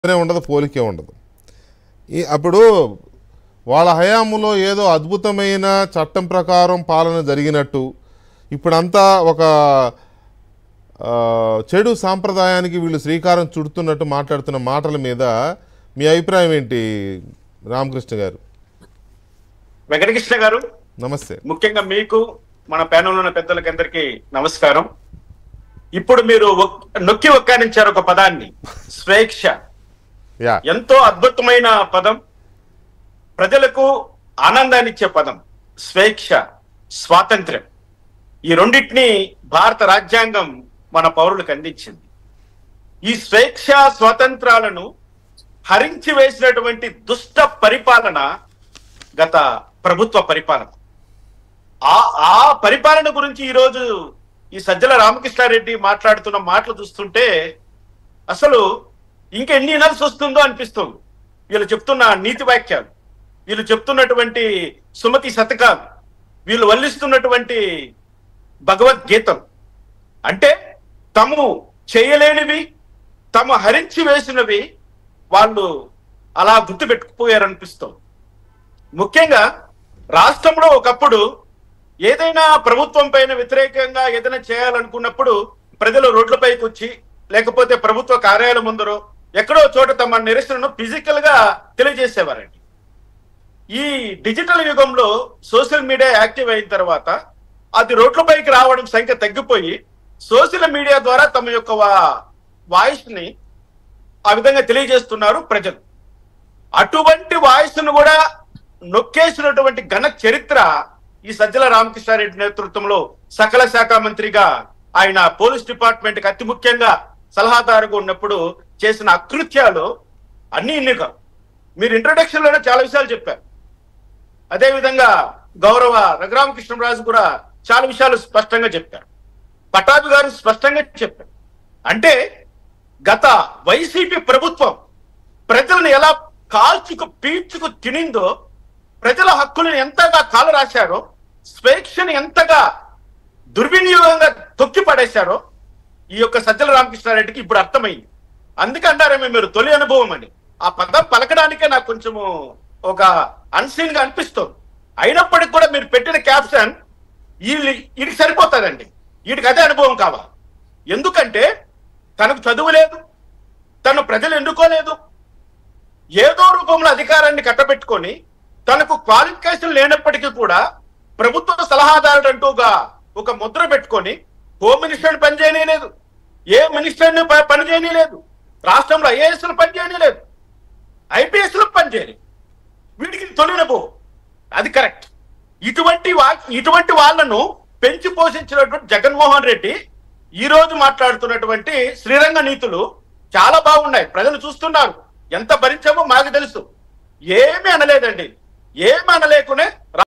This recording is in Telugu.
అనే ఉండదు పోలికే ఉండదు ఈ అప్పుడు వాళ్ళ హయాములో ఏదో అద్భుతమైన చట్టం ప్రకారం పాలన జరిగినట్టు ఇప్పుడంతా ఒక ఆ, చెడు సాంప్రదాయానికి వీళ్ళు శ్రీకారం చుడుతున్నట్టు మాట్లాడుతున్న మాటల మీద మీ అభిప్రాయం ఏంటి రామకృష్ణ గారు వెంకటకృష్ణ గారు నమస్తే ముఖ్యంగా మీకు మన ప్యానల్ ఉన్న పెద్దలకి అందరికీ నమస్కారం ఇప్పుడు మీరు ఒక్- నొక్కి ఒక్కానించారు ఒక పదాన్ని స్వేచ్ఛ యా ఎంతో అద్భుతమైన పదం ప్రజలకు ఆనందాన్ని ఇచ్చే పదం స్వేచ్ఛ స్వాతంత్ర్యం ఈ రెండింటిని భారత రాజ్యాంగం మన పౌరులకు అందించింది ఈ స్వేచ్ఛ స్వాతంత్రాలను హరించి వేసినటువంటి దుష్ట పరిపాలన గత ప్రభుత్వ పరిపాలన ఆ ఆ పరిపాలన గురించి ఈరోజు ఈ సజ్జల రామకృష్ణారెడ్డి మాట్లాడుతున్న మాటలు చూస్తుంటే అసలు ఇంకెన్ని ఇనాల్సి వస్తుందో అనిపిస్తుంది వీళ్ళు చెప్తున్న నీతి వాక్యాలు వీళ్ళు చెప్తున్నటువంటి సుమతి శతకాలు వీళ్ళు వల్లిస్తున్నటువంటి భగవద్గీతం అంటే తము చేయలేనివి తమ హరించి వేసినవి వాళ్ళు అలా గుర్తుపెట్టుకుపోయారనిపిస్తుంది ముఖ్యంగా రాష్ట్రంలో ఒకప్పుడు ఏదైనా ప్రభుత్వం పైన వ్యతిరేకంగా ఏదైనా చేయాలనుకున్నప్పుడు ప్రజలు రోడ్లపైకి వచ్చి లేకపోతే ప్రభుత్వ కార్యాలయం ముందరో ఎక్కడో చోట తమ నిరసనను ఫిజికల్ గా తెలియజేసేవారండి ఈ డిజిటల్ యుగంలో సోషల్ మీడియా యాక్టివ్ అయిన తర్వాత అది రోడ్లపైకి రావడం సంఖ్య తగ్గిపోయి సోషల్ మీడియా ద్వారా తమ యొక్క వాయిస్ ని ఆ విధంగా తెలియజేస్తున్నారు ప్రజలు అటువంటి వాయిస్ ను కూడా నొక్కేసినటువంటి ఘన చరిత్ర ఈ సజ్జల రామకృష్ణారెడ్డి నేతృత్వంలో సకల శాఖ మంత్రిగా ఆయన పోలీస్ డిపార్ట్మెంట్ కి అతి ముఖ్యంగా సలహాదారుగా ఉన్నప్పుడు చేసిన అకృత్యాలు అన్ని ఇన్నిగా మీరు ఇంట్రొడక్షన్ లోనే చాలా విషయాలు చెప్పారు అదే విధంగా గౌరవ రఘురామకృష్ణరాజు కూడా చాలా విషయాలు స్పష్టంగా చెప్పారు పటాభి గారు స్పష్టంగా చెప్పారు అంటే గత వైసీపీ ప్రభుత్వం ప్రజలను ఎలా కాల్చుకు పీల్చుకు తినిందో ప్రజల హక్కులను ఎంతగా కాలు రాశారో స్వేచ్ఛని ఎంతగా దుర్వినియోగంగా తొక్కి పడేశారో ఈ యొక్క సజ్జల రామకృష్ణారెడ్డికి ఇప్పుడు అర్థమైంది అందుకే అంటారేమో మీరు తొలి అనుభవం అని ఆ పదం పలకడానికే నాకు కొంచెము ఒక అన్సీన్ గా అనిపిస్తుంది అయినప్పటికీ కూడా మీరు పెట్టిన క్యాప్షన్ వీళ్ళు వీడికి సరిపోతుందండి వీడికి అదే అనుభవం కావాలి ఎందుకంటే తనకు చదువు లేదు తను ప్రజలు ఎన్నుకోలేదు ఏదో రూపంలో అధికారాన్ని కట్టబెట్టుకొని తనకు క్వాలిఫికేషన్ లేనప్పటికీ కూడా ప్రభుత్వ సలహాదారుడు అంటూ ఒక ఒక ముద్ర పెట్టుకొని హోమ్ మినిస్టర్ పని చేయలేదు ఏ మినిస్టర్ని ప- పని చేయలేదు రాష్ట్రంలో ఐఏఎస్లు పని చేయలేదు ఐపీఎస్లు పని చేయలేదు వీడికి తొలినబో అది కరెక్ట్ ఇటువంటి వా ఇటువంటి వాళ్ళను పెంచి పోషించినటువంటి జగన్మోహన్ రెడ్డి ఈ రోజు మాట్లాడుతున్నటువంటి శ్రీరంగ నీతులు చాలా బాగున్నాయి ప్రజలు చూస్తున్నారు ఎంత భరించామో మాకు తెలుసు ఏమీ అనలేదండి ఏమీ అనలేకునే